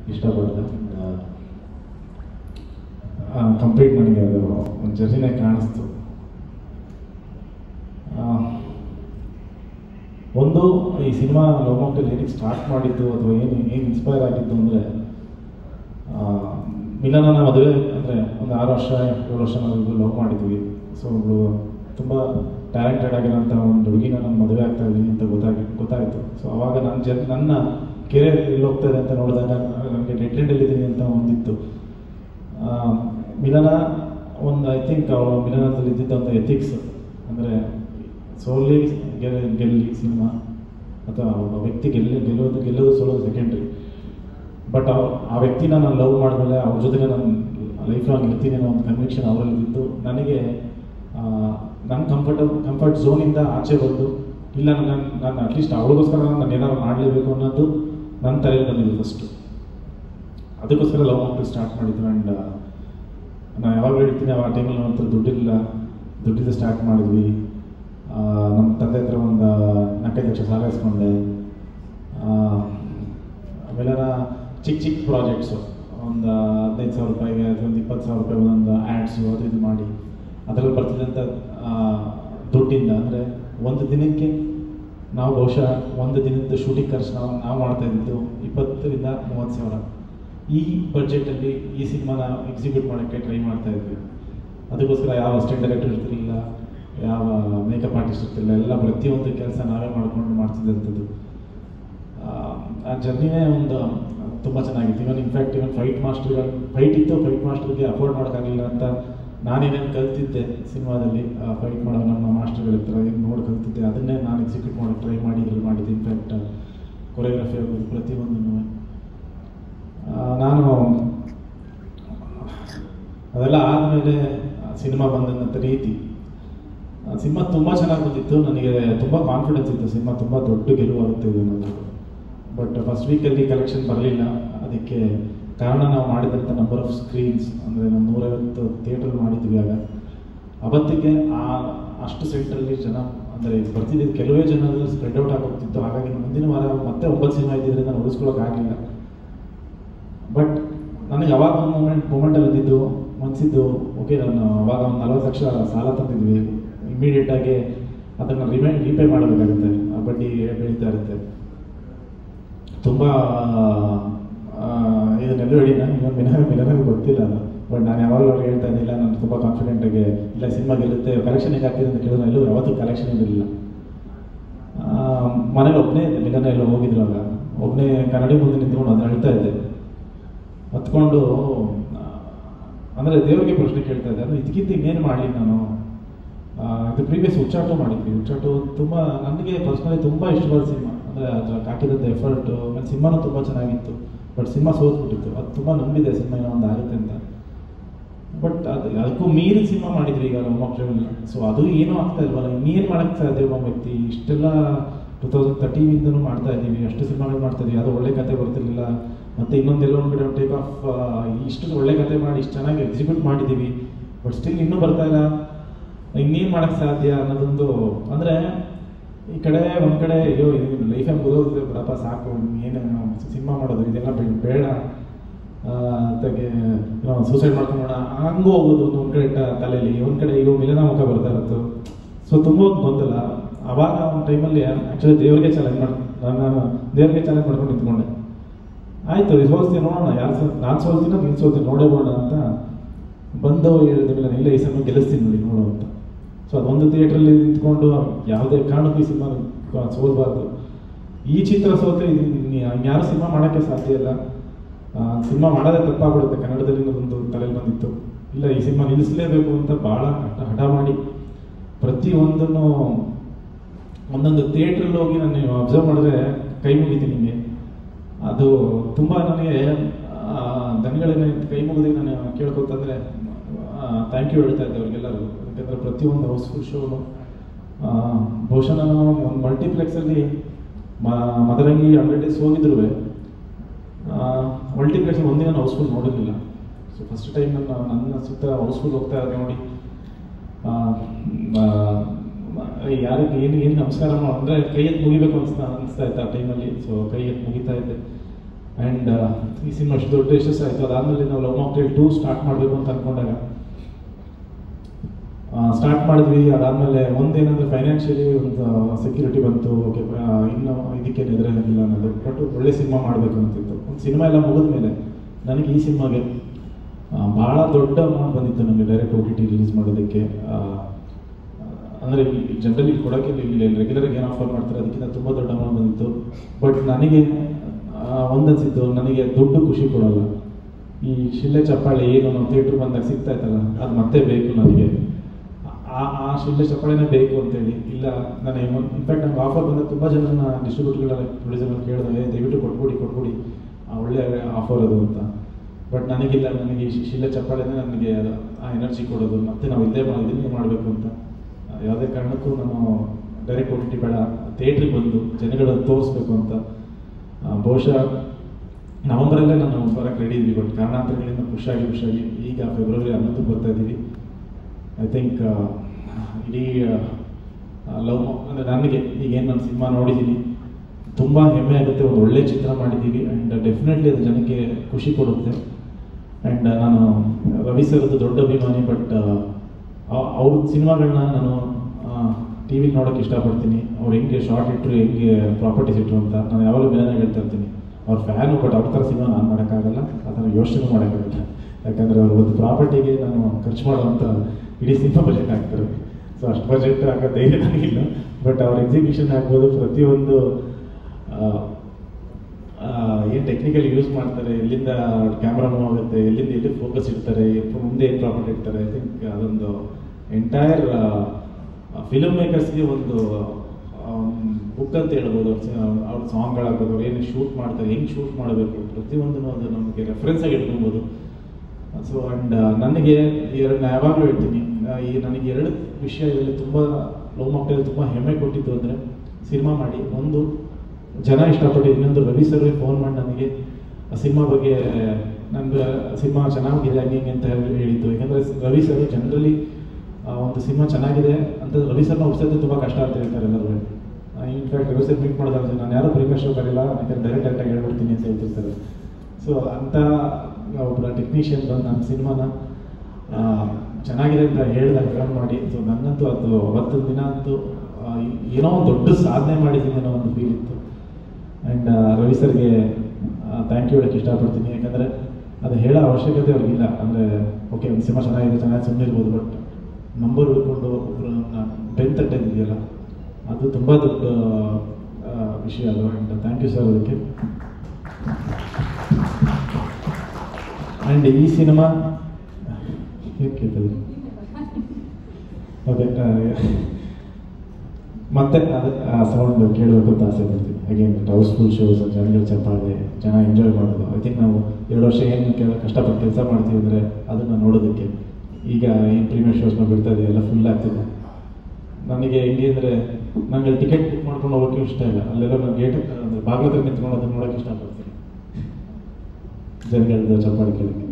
ಇಷ್ಟಪಡ್ದೆ complete ನನಗೆ ಅದು ಒಂದು ಜರ್ನಿನೇ ಕಾಣಿಸ್ತು ಆ, ಒಂದು ಈ ಸಿನಿಮಾ ಲವ್ ಮಾಕ್ಟೆಲ್ ಏನಕ್ಕೆ ಸ್ಟಾರ್ಟ್ ಮಾಡಿದ್ದು ಅಥವಾ ಏನು ಏನು ಇನ್ಸ್ಪೈರ್ ಆಗಿದ್ದು ಅಂದರೆ ಮಿಲನನ ಮದುವೆ ಅಂದರೆ ಒಂದು ಆರು ವರ್ಷ ಏಳು ವರ್ಷ ನಾವು ಲವ್ ಮಾಡಿದ್ವಿ ಸೊ ಅವಳು ತುಂಬ ಟ್ಯಾಲೆಂಟೆಡ್ ಆಗಿರೋಂಥ ಒಂದು ಹುಡುಗಿನ ನಾನು ಮದುವೆ ಆಗ್ತಾ ಇದ್ದೀನಿ ಅಂತ ಗೊತ್ತಾಗಿ ಗೊತ್ತಾಯಿತು ಸೊ ಅವಾಗ ನನ್ನ ಜನ್ ನನ್ನ ಕೆರಿಯರ್ ಎಲ್ಲಿ ಹೋಗ್ತಾ ಇದೆ ಅಂತ ನೋಡಿದಾಗ ನನಗೆ ಡೆಡ್ ಎಂಡಲ್ಲಿದ್ದೀನಿ ಅಂತ ಒಂದಿತ್ತು ಆ, ಮಿಲನ ಒಂದು ಐ ಥಿಂಕ್ ಅವಳ ಮಿಲನದಲ್ಲಿ ಇದ್ದಿದ್ದ ಒಂದು ಎಥಿಕ್ಸ್ ಅಂದರೆ ಸೋಲಿ ಗೆಲ್ ಗೆಲ್ಲಿ ಸಿನಿಮಾ ಅಥವಾ ಒಬ್ಬ ವ್ಯಕ್ತಿ ಗೆಲ್ಲಿ ಗೆಲ್ಲೋದು ಗೆಲ್ಲೋದು ಸೋಲೋದು ಸೆಕೆಂಡ್ರಿ ಬಟ್ ಆ ವ್ಯಕ್ತಿನ ನಾನು ಲವ್ ಮಾಡಿದ್ಮೇಲೆ ಅವ್ರ ಜೊತೆಗೆ ನಾನು ಲೈಫ್ ಲಾಂಗ್ ಇರ್ತೀನಿ ಅನ್ನೋ ಒಂದು ಕನ್ವಿಕ್ಷನ್ ಅವರಲ್ಲಿ ಇದ್ದು ನನಗೆ ನನ್ನ ಕಂಫರ್ಟಬ್ ಕಂಫರ್ಟ್ ಝೋನಿಂದ ಆಚೆ ಬಂದು ಇಲ್ಲ ನಾನು ನಾನು ಅಟ್ಲೀಸ್ಟ್ ಅವಳಿಗೋಸ್ಕರ ನಾನು ಏನಾದ್ರು ಮಾಡಲೇಬೇಕು ಅನ್ನೋದು ನನ್ನ ತಲೆಯಲ್ಲಿ ಬಂದಿದ್ದು ಫಸ್ಟು ಅದಕ್ಕೋಸ್ಕರ ಲವ್ ಮಾಡ್ಬಿಟ್ಟು ಸ್ಟಾರ್ಟ್ ಮಾಡಿದ್ವಿ ಆ್ಯಂಡ್ ನಾನು ಯಾವಾಗಲೂ ಹೇಳ್ತೀನಿ ಆ ಟೈಮಲ್ಲಿ ನನ್ನ ಹತ್ರ ದುಡ್ಡಿಲ್ಲ ದುಡ್ಡಿಂದ ಸ್ಟಾರ್ಟ್ ಮಾಡಿದ್ವಿ ಆ, ನಮ್ಮ ತಂದೆ ಹತ್ರ ಒಂದು ನಾಲ್ಕೈದು ಲಕ್ಷ ಸಾಲ ಇಸ್ಕೊಂಡೆ ಆ, ಆಮೇಲೆ ನಾ ಚಿಕ್ಕ ಚಿಕ್ಕ ಪ್ರಾಜೆಕ್ಟ್ಸು ಒಂದು ಹದಿನೈದು ಸಾವಿರ ರೂಪಾಯಿಗೆ ಅಥವಾ ಒಂದು ಇಪ್ಪತ್ತು ಸಾವಿರ ರೂಪಾಯಿ ಒಂದೊಂದು ಆ್ಯಡ್ಸು ಅದು ಇದು ಮಾಡಿ ಅದರಲ್ಲಿ ಬರ್ತಿದ್ದಂಥ ಆ, ದುಡ್ಡಿಂದ ಅಂದರೆ ಒಂದು ದಿನಕ್ಕೆ ನಾವು ಬಹುಶಃ ಒಂದು ದಿನದ ಶೂಟಿಂಗ್ ಖರ್ಚು ನಾವು ನಾವು ಮಾಡ್ತಾ ಇದ್ದಿದ್ದು ಇಪ್ಪತ್ತರಿಂದ ಮೂವತ್ತು ಸಾವಿರ ಈ ಬಡ್ಜೆಟಲ್ಲಿ ಈ ಸಿನಿಮಾನ ಎಕ್ಸಿಕ್ಯೂಟ್ ಮಾಡೋಕ್ಕೆ ಟ್ರೈ ಮಾಡ್ತಾ ಇದ್ವಿ ಅದಕ್ಕೋಸ್ಕರ ಯಾವ ಅಸಿಸ್ಟೆಂಟ್ ಡೈರೆಕ್ಟರ್ ಇರ್ತಿರಲಿಲ್ಲ ಯಾವ ಮೇಕಪ್ ಆರ್ಟಿಸ್ಟ್ ಇರ್ತಿರಲಿಲ್ಲ ಎಲ್ಲ ಪ್ರತಿಯೊಂದು ಕೆಲಸ ನಾವೇ ಮಾಡ್ಕೊಂಡು ಮಾಡ್ತಿದ್ದಂಥದ್ದು ಆ, ಆ ಜರ್ನಿನೇ ಒಂದು ತುಂಬ ಚೆನ್ನಾಗಿತ್ತು even in fact even fight master fight ಇತ್ತು ಫೈಟ್ ಮಾಸ್ಟರ್ಗೆ ಅಫೋರ್ಡ್ ಮಾಡೋಕ್ಕಾಗಲಿಲ್ಲ ಅಂತ ನಾನೇನೇನು ಕಲ್ತಿದ್ದೆ ಸಿನಿಮಾದಲ್ಲಿ ಫೈಟ್ ಮಾಡೋ ನಮ್ಮ ಮಾಸ್ಟರ್ಗಳ ಹತ್ರ ಏನು ನೋಡಿ ಕಲ್ತಿದ್ದೆ ಅದನ್ನೇ ನಾನು ಎಕ್ಸಿಕ್ಯೂಟ್ ಮಾಡೋಕ್ಕೆ ಟ್ರೈ ಮಾಡಿ ಇದ್ರಲ್ಲಿ ಮಾಡಿದ್ದೆ ಇನ್ಫ್ಯಾಕ್ಟ್ ಕೊರಿಯೋಗ್ರಫಿ ಆಗ್ಬೋದು ಪ್ರತಿಯೊಂದನ್ನು ನಾನು ಅದೆಲ್ಲ ಆದಮೇಲೆ ಸಿನಿಮಾ ಬಂದಂಥ ರೀತಿ ಸಿನಿಮಾ ತುಂಬ ಚೆನ್ನಾಗಿ ಬಂದಿತ್ತು ನನಗೆ ತುಂಬ ಕಾನ್ಫಿಡೆನ್ಸ್ ಇತ್ತು ಸಿನಿಮಾ ತುಂಬ ದೊಡ್ಡ ಗೆಲುವಾಗುತ್ತೆ ಇದು ಅನ್ನೋದು ಬಟ್ ಫಸ್ಟ್ ವೀಕಲ್ಲಿ ಕಲೆಕ್ಷನ್ ಬರಲಿಲ್ಲ ಅದಕ್ಕೆ ಕಾರಣ ನಾವು ಮಾಡಿದಂಥ ನಂಬರ್ ಆಫ್ ಸ್ಕ್ರೀನ್ಸ್ ಅಂದರೆ ನಾವು ನೂರೈವತ್ತು ಥಿಯೇಟರ್ ಮಾಡಿದ್ವಿ ಆಗ ಅವತ್ತಿಗೆ ಆ ಅಷ್ಟು ಸೆಂಟ್ರಲ್ಲಿ ಜನ ಅಂದರೆ ಬರ್ತಿದ್ದ ಕೆಲವೇ ಜನ ಸ್ಪ್ರೆಡ್ ಔಟ್ ಆಗೋಗ್ತಿತ್ತು ಹಾಗಾಗಿ ಮುಂದಿನ ವಾರ ಮತ್ತೆ ಒಂಬತ್ತು ಸಿನಿಮಾ ಇದ್ದಿದ್ದರಿಂದ ನಾನು ಉಳಿಸ್ಕೊಳ್ಳೋಕ್ಕಾಗಲಿಲ್ಲ ಬಟ್ ನನಗೆ ಅವಾಗ ಒಂದು ಮೂಮೆಂಟ್ ಮೂಮೆಂಟಲ್ಲಿ ಬಂದಿದ್ದು ಮನ್ಸಿದ್ದು ಓಕೆ ನಾನು ಅವಾಗ ಒಂದು ನಲ್ವತ್ತು ಲಕ್ಷ ಸಾಲ ತಂದಿದ್ವಿ ಇಮಿಡಿಯೇಟ್ ಆಗಿ ಅದನ್ನು ರಿಮೇ ರೀಪೇ ಮಾಡಬೇಕಾಗುತ್ತೆ ಆ ಬಡ್ಡಿ ಬೆಳೀತಾ ಇರುತ್ತೆ ತುಂಬ ಇದನ್ನೆಲ್ಲೂ ಹೇಳಿನ ಇನ್ನೊಂದು ಮಿನ ಮಿಲನಗೂ ಗೊತ್ತಿಲ್ಲ ಅದು ಬಟ್ ನಾನು ಯಾವಾಗಲೂ ಅವ್ರಿಗೆ ಹೇಳ್ತಾ ಇದ್ದಿಲ್ಲ ನಾನು ತುಂಬ ಕಾನ್ಫಿಡೆಂಟಾಗಿ ಇಲ್ಲ ಸಿನಿಮಾ ಗೆಲ್ಲುತ್ತೆ ಕಲೆಕ್ಷನ್ ಹೇಗೆ ಆಗ್ತಿದೆ ಅಂತ ಕೇಳಿದ್ರೆ ಎಲ್ಲೂ ಯಾವತ್ತೂ ಕಲೆಕ್ಷನ್ ಇರಲಿಲ್ಲ ಮನೇಲಿ ಒಬ್ಬನೇ ಇದ್ದೆ ಮಿಲನ ಎಲ್ಲ ಹೋಗಿದ್ರು ಆಗ ಒಬ್ಬನೇ ಕನ್ನಡಿ ಮುಂದೆ ನಿಂತ್ಕೊಂಡು ಅದು ಅಳ್ತಾ ಇದ್ದೆ ಹತ್ಕೊಂಡು ಅಂದರೆ ದೇವರಿಗೆ ಪ್ರಶ್ನೆ ಕೇಳ್ತಾ ಇದ್ದೆ ಅಂದರೆ ಇದಕ್ಕಿಂತ ಇನ್ನೇನು ಮಾಡಲಿ ನಾನು ಆ, ಇದು ಪ್ರೀವಿಯಸ್ ಹುಚ್ಚಾಟು ಮಾಡಿದ್ವಿ ಹುಚ್ಚಾಟು ತುಂಬ ನನಗೆ ಪರ್ಸ್ನಲಿ ತುಂಬ ಇಷ್ಟವಾದ ಸಿನಿಮಾ ಅಂದರೆ ಅದ್ರ ಹಾಕಿದಂಥ ಎಫರ್ಟು ಆಮೇಲೆ ಸಿನಿಮಾನೂ ತುಂಬ ಚೆನ್ನಾಗಿತ್ತು ಬಟ್ ಸಿನಿಮಾ ಸೋತ್ಬಿಟ್ಟಿತ್ತು ಅದು ತುಂಬ ನಂಬಿದೆ ಸಿನಿಮಾ ಏನೋ ಒಂದು ಆಗುತ್ತೆ ಅಂತ ಬಟ್ ಅದು ಅದಕ್ಕೂ ಮೀರಿ ಸಿನಿಮಾ ಮಾಡಿದ್ವಿ ಈಗ ಮೊಮ್ಮಕ್ಕಳಲ್ಲಿ ಸೊ ಅದು ಏನೂ ಆಗ್ತಾ ಇಲ್ವಲ್ಲ ಇನ್ನೇನು ಮಾಡೋಕ್ಕೆ ಸಾಧ್ಯ ಒಬ್ಬ ವ್ಯಕ್ತಿ ಇಷ್ಟೆಲ್ಲ ಟೂ ತೌಸಂಡ್ ತರ್ಟೀನಿಂದನೂ ಮಾಡ್ತಾ ಇದ್ದೀವಿ ಅಷ್ಟು ಸಿನಿಮಾಗಳು ಮಾಡ್ತಾ ಇದೀವಿ ಅದು ಒಳ್ಳೆ ಕತೆ ಬರ್ತಿರ್ಲಿಲ್ಲ ಮತ್ತು ಇನ್ನೊಂದೆಲ್ಲ ಒಂದು ಕಡೆ ಟೇಕ್ ಆಫ್ ಇಷ್ಟು ಒಳ್ಳೆ ಕತೆ ಮಾಡಿ ಇಷ್ಟು ಚೆನ್ನಾಗಿ ಎಕ್ಸಿಕ್ಯೂಟ್ ಮಾಡಿದ್ದೀವಿ ಬಟ್ ಸ್ಟಿಲ್ ಇನ್ನೂ ಬರ್ತಾ ಇಲ್ಲ ಇನ್ನೇನು ಮಾಡೋಕ್ಕೆ ಸಾಧ್ಯ ಅನ್ನೋದೊಂದು ಅಂದರೆ ಈ ಕಡೆ ಒಂದು ಕಡೆ ಅಯ್ಯೋ ಇದು ಲೈಫೇ ಮುಗಿದೋಗಿದೆ ಬಿಡಪ್ಪ ಸಾಕು ಏನು ಸಿನಿಮಾ ಮಾಡೋದು ಇದೆಲ್ಲ ಬೇ- ಬೇಡ ತೆಗೆ ಸೂಸೈಡ್ ಮಾಡ್ಕೊಂಬೋಣ ಹಂಗೂ ಹೋಗೋದು ಒಂದು ಕಡೆ ಟ- ತಲೆಯಲ್ಲಿ ಒಂದು ಕಡೆ ಇವು ಮಿಲನ ಮುಖ ಬರ್ತಾ ಇರುತ್ತೋ ಸೊ ತುಂಬ ಹೊತ್ತು ಗೊಂದಲ ಅವಾಗ ಒಂದು ಟೈಮಲ್ಲಿ ಆ್ಯಕ್ಚುಲಿ ದೇವ್ರಿಗೆ ಚಾಲೆಂಜ್ ಮಾಡಿ ನಾನು ದೇವ್ರಿಗೆ ಚಾಲೆಂಜ್ ಮಾಡ್ಕೊಂಡು ನಿಂತ್ಕೊಂಡೆ ಆಯಿತು ಇದು ಸೋಲ್ಸ್ತೀನಿ ನೋಡೋಣ ಯಾರು ಸೋಲ್ ನಾನು ಸೋಲ್ತೀನೋ ನೀನು ಸೋಲ್ತೀನಿ ನೋಡೇ ಬಿಡೋಣ ಅಂತ ಬಂದು ಹೇಳಿದ ಮೇಲೆ ನಾನು ಇಲ್ಲ ಈ ಸಿನಿಮಾ ಗೆಲ್ಲಿಸ್ತೀನಿ ನೋಡಿ ನೋಡು ಅಂತ ಸೊ ಅದೊಂದು ಥಿಯೇಟ್ರಲ್ಲಿ ನಿಂತ್ಕೊಂಡು ಯಾವುದೇ ಕಾರಣಕ್ಕೂ ಈ ಸಿನಿಮಾ ಸೋಲ್ಬಾರ್ದು ಈ ಚಿತ್ರ ಸೋತ್ರೆ ಯಾರು ಸಿನಿಮಾ ಮಾಡೋಕ್ಕೆ ಸಾಧ್ಯ ಇಲ್ಲ ಸಿನಿಮಾ ಮಾಡೋದೇ ತಪ್ಪಾಗ್ಬಿಡುತ್ತೆ ಕನ್ನಡದಲ್ಲಿ ಒಂದು ತಲೆಯಲ್ಲಿ ಬಂದಿತ್ತು ಇಲ್ಲ ಈ ಸಿನಿಮಾ ನಿಲ್ಲಿಸಲೇಬೇಕು ಅಂತ ಭಾಳ ಹಠ ಹಠ ಮಾಡಿ ಪ್ರತಿಯೊಂದನ್ನು ಒಂದೊಂದು ಥಿಯೇಟ್ರಲ್ಲಿ ಹೋಗಿ ನಾನು ಅಬ್ಸರ್ವ್ ಮಾಡಿದ್ರೆ ಕೈ ಮುಗಿತೀನಿ ನಿಮಗೆ ಅದು ತುಂಬ ನನಗೆ ಆ, ದನಿಗಳೇನೆ ಕೈ ಮುಗಿದು ನಾನು ಕೇಳ್ಕೊತಂದ್ರೆ ಥ್ಯಾಂಕ್ ಯು ಹೇಳ್ತಾ ಇದ್ದೆ ಅವ್ರಿಗೆಲ್ಲರೂ ಯಾಕಂದರೆ ಪ್ರತಿಯೊಂದು ಹೌಸ್ಫುಲ್ ಶೋನು ಬಹುಶಃ ನಾನು ಒಂದು ಮಲ್ಟಿಪ್ಲೆಕ್ಸಲ್ಲಿ ಮದರಂಗಿ ಹಂಡ್ರೆಡ್ ಡೇಸ್ ಹೋಗಿದ್ರು ಮಲ್ಟಿಪ್ಲೆಕ್ಸ್ ಒಂದಿನ ಹೌಸ್ಫುಲ್ ನೋಡಿರಲಿಲ್ಲ ಸೊ ಫಸ್ಟ್ ಟೈಮ್ ನನ್ನ ನನ್ನ ಸುತ್ತ ಹೌಸ್ಫುಲ್ ಹೋಗ್ತಾ ಇರೋದು ನೋಡಿ ಆ, ಆ, ಯಾರಿಗೆ ಏನು ಏನು ನಮಸ್ಕಾರ ಅಂದರೆ ಕೈ ಎತ್ತು ಮುಗಿಬೇಕು ಅನ್ಸ್ತಾ ಅನಿಸ್ತಾ ಇತ್ತು ಆ ಟೈಮಲ್ಲಿ ಸೊ ಕೈ ಎತ್ತು ಮುಗಿತಾ ಇದ್ದೆ ಆ್ಯಂಡ್ ಈ ಸಿನಿಮಾ ಅಷ್ಟು ದೊಡ್ಡ ಯಶಸ್ಸು ಆಯಿತು ಅದಾದಮೇಲೆ ನಾವು ಲವ್ ಮಾಕ್ಟೇಲ್ ಟೂ ಸ್ಟಾರ್ಟ್ ಮಾಡಬೇಕು ಅಂತ ಅಂದ್ಕೊಂಡಾಗ ಸ್ಟಾರ್ಟ್ ಮಾಡಿದ್ವಿ ಅದಾದಮೇಲೆ ಒಂದೇನಂದ್ರೆ ಫೈನಾನ್ಷಿಯಲಿ ಒಂದು ಸೆಕ್ಯೂರಿಟಿ ಬಂತು ಓಕೆ ಇನ್ನು ಇದಕ್ಕೆ ಎದುರೇ ಆಗಿಲ್ಲ ಅನ್ನೋದು ಬಟ್ ಒಳ್ಳೆ ಸಿನಿಮಾ ಮಾಡಬೇಕು ಅಂತಿತ್ತು ಒಂದು ಸಿನಿಮಾ ಎಲ್ಲ ಮುಗಿದ ಮೇಲೆ ನನಗೆ ಈ ಸಿನಿಮಾಗೆ ಭಾಳ ದೊಡ್ಡ ಅಮೌಂಟ್ ಬಂದಿತ್ತು ನನಗೆ direct O T T release ಮಾಡೋದಕ್ಕೆ ಆ, ಅಂದರೆ ಜನರಲಿ ಕೊಡೋಕ್ಕೆ ಇಲ್ಲಿ ರೆಗ್ಯುಲರಾಗಿ ಏನು ಆಫರ್ ಮಾಡ್ತಾರೆ ಅದಕ್ಕಿಂತ ತುಂಬ ದೊಡ್ಡ ಅಮೌಂಟ್ ಬಂದಿತ್ತು ಬಟ್ ನನಗೆ ಒಂದನ್ಸಿತ್ತು ನನಗೆ ದುಡ್ಡು ಖುಷಿ ಕೊಡಲ್ಲ ಈ ಶಿಲೆ ಚಪ್ಪಾಳೆ ಏನು ನಾವು ಥಿಯೇಟ್ರ್ ಬಂದಾಗ ಸಿಗ್ತಾ ಇತ್ತಲ್ಲ ಅದು ಮತ್ತೆ ಬೇಕು ನನಗೆ ಆ ಆ ಶಿಲೆ ಚಪ್ಪಾಳೆನೇ ಬೇಕು ಅಂತೇಳಿ ಇಲ್ಲ ನಾನು ಇನ್ಫ್ಯಾಕ್ಟ್ ನಂಗೆ ಆಫರ್ ಬಂದಾಗ ತುಂಬ ಜನರನ್ನ ಡಿಸ್ಟ್ರಿಬ್ಯೂಟರ್ಗಳ ಪ್ರೊಡ್ಯೂಸರ್ಗಳು ಕೇಳಿದ್ರೆ ದಯವಿಟ್ಟು ಕೊಟ್ಬಿಡಿ ಕೊಟ್ಬಿಡಿ ಆ ಒಳ್ಳೆ ಆಫರ್ ಅದು ಅಂತ ಬಟ್ ನನಗಿಲ್ಲ ನನಗೆ ಈ ಶಿಲೆ ಚಪ್ಪಾಳೆನೇ ನನಗೆ ಅದು ಆ ಎನರ್ಜಿ ಕೊಡೋದು ಮತ್ತೆ ನಾವು ಇಲ್ಲೇ ಮಾ- ಇದನ್ನೇ ಮಾಡಬೇಕು ಅಂತ ಆ, ಯಾವುದೇ ಕಾರಣಕ್ಕೂ ನಾನು ಡೈರೆಕ್ಟ್ ಓ ಟಿ ಟಿ ಬೇಡ ಥಿಯೇಟ್ರಿಗೆ ಬಂದು ಜನಗಳನ್ನು ತೋರಿಸ್ಬೇಕು ಅಂತ ಆ, ಬಹುಶಃ ನವಂಬರಲ್ಲೇ ನಾನು ಬರೋಕ್ಕೆ ರೆಡಿ ಇದ್ವಿ ಬಟ್ ಕಾರಣಾಂತರಗಳಿಂದ ಖುಷಿಯಾಗಿ ಖುಷಿಯಾಗಿ ಈಗ ಫೆಬ್ರವರಿ ಹನ್ನೊಂದಕ್ಕೆ ಬರ್ತಾ ಇದ್ದೀವಿ ಐ ಥಿಂಕ್ ಇಡೀ ಲವ್ ಅಂದರೆ ನನಗೆ ಈಗೇನು ನಾನು ಸಿನಿಮಾ ನೋಡಿದ್ದೀನಿ ತುಂಬ ಹೆಮ್ಮೆ ಆಗುತ್ತೆ ಒಂದು ಒಳ್ಳೆ ಚಿತ್ರ ಮಾಡಿದ್ದೀವಿ ಆ್ಯಂಡ್ ಡೆಫಿನೆಟ್ಲಿ ಅದು ಜನಕ್ಕೆ ಖುಷಿ ಕೊಡುತ್ತೆ ಆ್ಯಂಡ್ ನಾನು ರವಿ ಸರ್ದು ದೊಡ್ಡ ಅಭಿಮಾನಿ ಬಟ್ ಅವ್ರ ಸಿನಿಮಾಗಳನ್ನ ನಾನು ಟಿ ವಿಲಿ ನೋಡೋಕೆ ಇಷ್ಟಪಡ್ತೀನಿ ಅವ್ರು ಹೆಂಗೆ ಶಾರ್ಟ್ ಇಟ್ಟರು ಹೆಂಗೆ ಪ್ರಾಪರ್ಟೀಸ್ ಇಟ್ಟರು ಅಂತ ನಾನು ಯಾವಾಗಲೂ ಬೇರೆ ಹೇಳ್ತಾ ಇರ್ತೀನಿ ಅವ್ರ ಫ್ಯಾನು ಬಟ್ ಅವ್ರ ಥರ ಸಿನಿಮಾ ನಾನು ಮಾಡೋಕ್ಕಾಗಲ್ಲ ಆ ಥರ ಯೋಚನೆ ಮಾಡೋಕ್ಕಾಗಲ್ಲ ಯಾಕಂದರೆ ಅವ್ರು ಒಂದು ಪ್ರಾಪರ್ಟಿಗೆ ನಾನು ಖರ್ಚು ಮಾಡುವಂಥ ಇಡೀ ಸಿನಿಮಾ ಬಜೆಟ್ ಹಾಕ್ತಾರೆ ಸೊ ಅಷ್ಟು ಬಜೆಟ್ ಹಾಕೋ ಧೈರ್ಯ ನನಗಿಲ್ಲ ಬಟ್ ಅವ್ರ ಎಕ್ಸಿಬಿಷನ್ ಆಗ್ಬೋದು ಪ್ರತಿಯೊಂದು ಏನು ಟೆಕ್ನಿಕಲ್ ಯೂಸ್ ಮಾಡ್ತಾರೆ ಎಲ್ಲಿಂದ ಕ್ಯಾಮ್ರಾ ಮೂವ್ ಆಗುತ್ತೆ ಎಲ್ಲಿಂದ ಎಲ್ಲಿ ಫೋಕಸ್ ಇಡ್ತಾರೆ ಮುಂದೆ ಏನು ಪ್ರಾಪರ್ಟಿ ಇಡ್ತಾರೆ ಐ ಥಿಂಕ್ ಅದೊಂದು ಎಂಟೈರ್ ಫಿಲ್ಮ್ ಮೇಕರ್ಸ್ಗೆ ಒಂದು ಬುಕ್ ಅಂತ ಹೇಳ್ಬೋದು ಅವ್ರ ಸಿ- ಅವ್ರ ಸಾಂಗ್ಗಳಾಗ್ಬೋದು ಅವ್ರು ಏನು ಶೂಟ್ ಮಾಡ್ತಾರೆ ಹೆಂಗೆ ಶೂಟ್ ಮಾಡಬೇಕು ಪ್ರತಿಯೊಂದನ್ನು ಅದು ನಮಗೆ ರೆಫರೆನ್ಸ್ ಆಗಿ ಇಟ್ಕೊಬೋದು ಸೊ ಆ್ಯಂಡ್ ನನಗೆ ಎರಡು ನಾನು ಯಾವಾಗಲೂ ಹೇಳ್ತೀನಿ ಆ, ಈ ನನಗೆ ಎರಡು ವಿಷಯ ಇದರಲ್ಲಿ ತುಂಬ ಲವ್ ಮಕ್ಕಳಲ್ಲಿ ತುಂಬ ಹೆಮ್ಮೆ ಕೊಟ್ಟಿದ್ದು ಅಂದರೆ ಸಿನಿಮಾ ಮಾಡಿ ಒಂದು ಜನ ಇಷ್ಟಪಟ್ಟು ಇನ್ನೊಂದು ರವಿ ಸರ್ಗೆ ಫೋನ್ ಮಾಡಿ ನನಗೆ ಆ ಸಿನಿಮಾ ಬಗ್ಗೆ ನಂದು ಸಿನಿಮಾ ಚೆನ್ನಾಗಿದೆ ಹಂಗೆ ಹಿಂಗೆ ಅಂತ ಹೇಳಿ ಹೇಳಿದ್ದು ಯಾಕಂದರೆ ರವಿ ಸರ್ ಜನರಲಿ ಒಂದು ಸಿನಿಮಾ ಚೆನ್ನಾಗಿದೆ ಅಂತ ರವಿ ಸರ್ನ ಒಪ್ಸೋದು ತುಂಬ ಕಷ್ಟ ಅಂತ ಹೇಳ್ತಾರೆ ಎಲ್ಲರೂ ಇನ್ಫ್ಯಾಕ್ಟ್ ರವಿ ಸರ್ ಮೀಟ್ ಮಾಡಿದಾಗ ನಾನು ಯಾರು ಪ್ರೀಮಿಯರ್ ಶೋ ಬರಲ್ಲ ಯಾಕಂದ್ರೆ ಡೈರೆಕ್ಟ್ ಡೈರೆಕ್ಟಾಗಿ ಹೇಳ್ಬಿಡ್ತೀನಿ ಅಂತ ಹೇಳ್ತಿರ್ತಾರೆ ಸೊ ಅಂಥ ಒಬ್ಬರ ಟೆಕ್ನಿಷಿಯನ್ ಬಂದು ನನ್ನ ಸಿನಿಮಾನ ಆ, ಚೆನ್ನಾಗಿದೆ ಅಂತ ಹೇಳಿದಾಗ ಫೋನ್ ಮಾಡಿ ಸೊ ನನ್ನಂತೂ ಅದು ಅವತ್ತಿನ ದಿನ ಅಂತೂ ಆ, ಏನೋ ಒಂದು ದೊಡ್ಡ ಸಾಧನೆ ಮಾಡಿದ್ದೀನಿ ಅನ್ನೋ ಒಂದು ಫೀಲ್ ಇತ್ತು ಆ್ಯಂಡ್ ರವಿ ಸರ್ಗೆ ಥ್ಯಾಂಕ್ ಯು ಹೇಳಕ್ಕೆ ಇಷ್ಟಪಡ್ತೀನಿ ಯಾಕಂದರೆ ಅದು ಹೇಳೋ ಅವಶ್ಯಕತೆ ಅವ್ರಿಗಿಲ್ಲ ಅಂದರೆ ಓಕೆ ಒಂದು ಸಿನಿಮಾ ಚೆನ್ನಾಗಿದೆ ಚೆನ್ನಾಗಿ ಸುಮ್ಮನೆ ಇರ್ಬೋದು ಬಟ್ ನಂಬರ್ ಹುಡ್ಕೊಂಡು ಒಬ್ಬರನ್ನ ಬೆನ್ ತಟ್ಟಿದೆಯಲ್ಲ ಅದು ತುಂಬ ದೊಡ್ಡ ಆ, ವಿಷಯ ಅದು ಆ್ಯಂಡ್ ಥ್ಯಾಂಕ್ ಯು ಸರ್ ಅದಕ್ಕೆ ಆ್ಯಂಡ್ ಈ ಸಿನಿಮಾ ಏನು ಕೇಳ್ತದೆ ಓಕೆ ಮತ್ತೆ ಅದು ಆ ಸೌಂಡ್ ಕೇಳಬೇಕು ಅಂತ ಆಸೆ ಪಡ್ತೀನಿ ಅಗೇನ್ ಹೌಸ್ಫುಲ್ ಶೋಸ್ ಜನಗಳ ಚಪ್ಪಾಳೆ ಜನ ಎಂಜಾಯ್ ಮಾಡೋದು ಐ ಥಿಂಕ್ ನಾವು ಎರಡು ವರ್ಷ ಏನು ಕೆಲ ಕಷ್ಟಪಟ್ಟು ಕೆಲಸ ಮಾಡ್ತೀವಿ ಅಂದರೆ ಅದನ್ನು ನೋಡೋದಕ್ಕೆ ಈಗ ಏನು ಪ್ರೀಮಿಯರ್ ಶೋಸ್ನ ಬಿಡ್ತಾ ಇದೆ ಎಲ್ಲ ಫುಲ್ ಆಗ್ತಿದೆ ನನಗೆ ಹೆಂಗೆ ಅಂದರೆ ನನಗೆ ಟಿಕೆಟ್ ಬುಕ್ ಮಾಡ್ಕೊಂಡು ಹೋಗೋಕ್ಕೆ ಇಷ್ಟ ಇಲ್ಲ ಅಲ್ಲೆಲ್ಲ ನಾನು ಗೇಟ್ ಅಂದರೆ ಬಾಗಿಲ ಹತ್ರ ನಿಂತ್ಕೊಂಡು ಅದನ್ನು ನೋಡೋಕ್ಕೆ ಇಷ್ಟಪಡ್ತೀನಿ ಜನಗಳದ್ದು ಚಪ್ಪಾಳೆ ಕೇಳೋಕ್ಕೆ